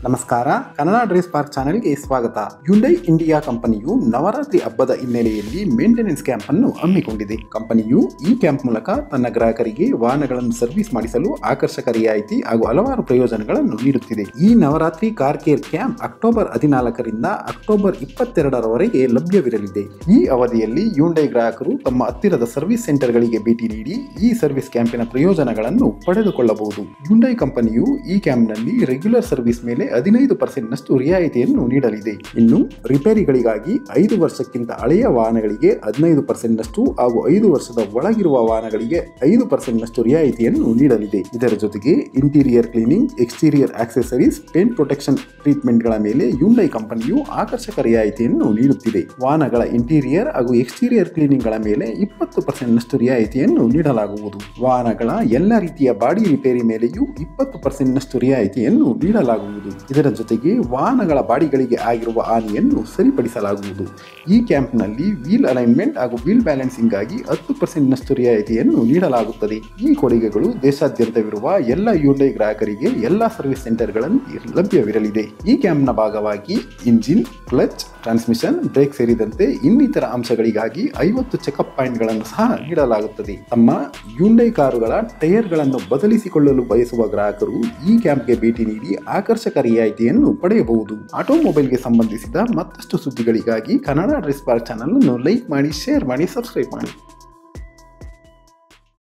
ನಮಸ್ಕಾರ Kannada dress park ಚಾನೆಲ್ಗೆ ಸ್ವಾಗತ ಯುಂಡೈ ಇಂಡಿಯಾ ಕಂಪನಿಯು ನವರಾತ್ರಿ ಹಬ್ಬದ ಹಿನ್ನೆಲೆಯಲ್ಲಿ ಮೇಂಟೆನೆನ್ಸ್ ಕ್ಯಾಂಪ್ ಅನ್ನು ಹಮ್ಮಿಕೊಂಡಿದೆ ಕಂಪನಿಯು ಈ ಕ್ಯಾಂಪ್ ಮೂಲಕ ತನ್ನ ಗ್ರಾಹಕರಿಗೆ ವಾಹನಗಳನ್ನು ಸರ್ವಿಸ್ ಮಾಡಿಸಲು ಆಕರ್ಷಕ ರಿಯಾಯಿತಿ ಹಾಗೂ ಹಲವಾರು ಪ್ರಯೋಜನಗಳನ್ನು ನೀಡುತ್ತಿದೆ ಈ Navratri car care camp October ಹದಿನಾಲ್ಕರಿಂದ ಅಕ್ಟೋಬರ್ ಇಪ್ಪತ್ತೆರಡರವರೆಗೆ ಲಭ್ಯವಿರಲಿದೆ ಈ ಅವಧಿಯಲ್ಲಿ ಯುಂಡೈ ಗ್ರಾಹಕರು ತಮ್ಮ ಹತ್ತಿರದ ಸರ್ವಿಸ್ ಸೆಂಟರ್ಗಳಿಗೆ ಭೇಟಿ ನೀಡಿ ಈ ಸರ್ವಿಸ್ ಕ್ಯಾಂಪಿನ ಪ್ರಯೋಜನಗಳನ್ನು ಪಡೆದುಕೊಳ್ಳಬಹುದು ಯುಂಡೈ ಕಂಪನಿಯು ಈ ಕ್ಯಾಂಪ್ನಲ್ಲಿ ರೆಗ್ಯುಲರ್ ಸರ್ವಿಸ್ ಮೇಲೆ ಹದಿನೈದು ಪರ್ಸೆಂಟ್ನಷ್ಟು ರಿಯಾಯಿತಿಯನ್ನು ನೀಡಲಿದೆ ಇನ್ನು ರಿಪೇರಿಗಳಿಗಾಗಿ ಐದು ವರ್ಷಕ್ಕಿಂತ ಹಳೆಯ ವಾಹನಗಳಿಗೆ ಹದಿನೈದು ಪರ್ಸೆಂಟ್ನಷ್ಟು ಹಾಗೂ ಐದು ವರ್ಷದ ಒಳಗಿರುವ ವಾಹನಗಳಿಗೆ ಐದು ಪರ್ಸೆಂಟ್ನಷ್ಟು ರಿಯಾಯಿತಿಯನ್ನು ನೀಡಲಿದೆ ಇದರ ಜೊತೆಗೆ interior cleaning exterior accessories paint protection ಟ್ರೀಟ್ಮೆಂಟ್ಗಳ ಮೇಲೆ ಯುಂಡೈ ಕಂಪನಿಯು ಆಕರ್ಷಕ ರಿಯಾಯಿತಿಯನ್ನು ನೀಡುತ್ತಿದೆ ವಾಹನಗಳ ಇಂಟೀರಿಯರ್ ಹಾಗೂ ಎಕ್ಸ್ಟೀರಿಯರ್ ಕ್ಲೀನಿಂಗ್ಗಳ ಮೇಲೆ ಇಪ್ಪತ್ತು ಪರ್ಸೆಂಟ್ನಷ್ಟು ರಿಯಾಯಿತಿಯನ್ನು ನೀಡಲಾಗುವುದು ವಾಹನಗಳ ಎಲ್ಲ ರೀತಿಯ ಬಾಡಿ ರಿಪೇರಿ ಮೇಲೆಯೂ ಇಪ್ಪತ್ತು ಪರ್ಸೆಂಟ್ನಷ್ಟು ರಿಯಾಯಿತಿಯನ್ನು ನೀಡಲಾಗುವುದು ಇದರ ಜೊತೆಗೆ ವಾಹನಗಳ ಬಾಡಿಗಳಿಗೆ ಆಗಿರುವ ಹಾನಿಯನ್ನು ಸರಿಪಡಿಸಲಾಗುವುದು ಈ ಕ್ಯಾಂಪ್ನಲ್ಲಿ ವೀಲ್ ಅಲೈನ್ಮೆಂಟ್ ಹಾಗೂ ವೀಲ್ ಬ್ಯಾಲೆನ್ಸಿಂಗ್ ಆಗಿ ಹತ್ತು ಪರ್ಸೆಂಟ್ನಷ್ಟು ರಿಯಾಯಿತಿಯನ್ನು ನೀಡಲಾಗುತ್ತದೆ ಈ ಕೊಡುಗೆಗಳು ದೇಶಾದ್ಯಂತವಿರುವ ಎಲ್ಲ ಯುಂಡೈ ಗ್ರಾಹಕರಿಗೆ ಎಲ್ಲ ಸರ್ವಿಸ್ ಸೆಂಟರ್ಗಳಲ್ಲಿ ಲಭ್ಯವಿರಲಿದೆ ಈ ಕ್ಯಾಂಪ್ನ ಭಾಗವಾಗಿ ಇಂಜಿನ್ ಕ್ಲಚ್ ಟ್ರಾನ್ಸ್ಮಿಷನ್ ಬ್ರೇಕ್ ಸೇರಿದಂತೆ ಇನ್ನಿತರ ಅಂಶಗಳಿಗಾಗಿ ಐವತ್ತು ಚೆಕಪ್ ಪಾಯಿಂಟ್ಗಳನ್ನು ಸಹ ನೀಡಲಾಗುತ್ತದೆ ತಮ್ಮ ಯುಂಡೈ ಕಾರುಗಳ ಟೈರ್ಗಳನ್ನು ಬದಲಿಸಿಕೊಳ್ಳಲು ಬಯಸುವ ಗ್ರಾಹಕರು ಈ ಕ್ಯಾಂಪ್ಗೆ ಭೇಟಿ ನೀಡಿ ಆಕರ್ಷಕ ರಿಯಾಯಿತಿಯನ್ನು ಪಡೆಯಬಹುದು ಆಟೋಮೊಬೈಲ್ಗೆ ಸಂಬಂಧಿಸಿದ ಮತ್ತಷ್ಟು ಸುದ್ದಿಗಳಿಗಾಗಿ ಕನ್ನಡ ಡ್ರೆಸ್ ಪಾರ್ಕ್ ಚಾನಲ್ ಅನ್ನು ಲೈಕ್ ಮಾಡಿ ಶೇರ್ ಮಾಡಿ ಸಬ್ಸ್ಕ್ರೈಬ್ ಮಾಡಿ